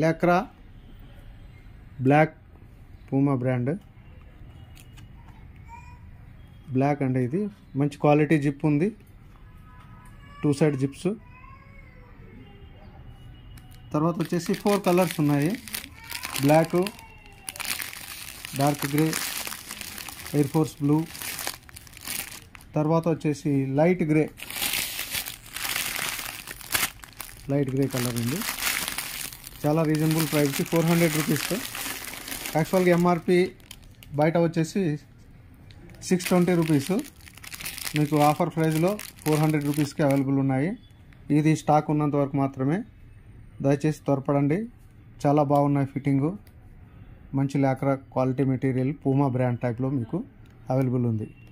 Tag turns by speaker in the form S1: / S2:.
S1: లెక్రా black Puma brand black అండి ఇది మంచి క్వాలిటీ జిప్ ఉంది టూ సైడ్ జిప్స్ తర్వాత వచ్చేసి ఫోర్ కలర్స్ ఉన్నాయి black dark grey air force blue తర్వాత వచ్చేసి light grey light grey colour ఉంది చాలా రీజనబుల్ ప్రైస్కి ఫోర్ హండ్రెడ్ రూపీస్తో యాక్చువల్గా ఎంఆర్పి బయట వచ్చేసి సిక్స్ ట్వంటీ రూపీస్ మీకు ఆఫర్ ప్రైస్లో ఫోర్ హండ్రెడ్ రూపీస్కి అవైలబుల్ ఉన్నాయి ఇది స్టాక్ ఉన్నంత వరకు మాత్రమే దయచేసి త్వరపడండి చాలా బాగున్నాయి ఫిట్టింగు మంచి Lycra quality material Puma brand టైప్లో మీకు అవైలబుల్ ఉంది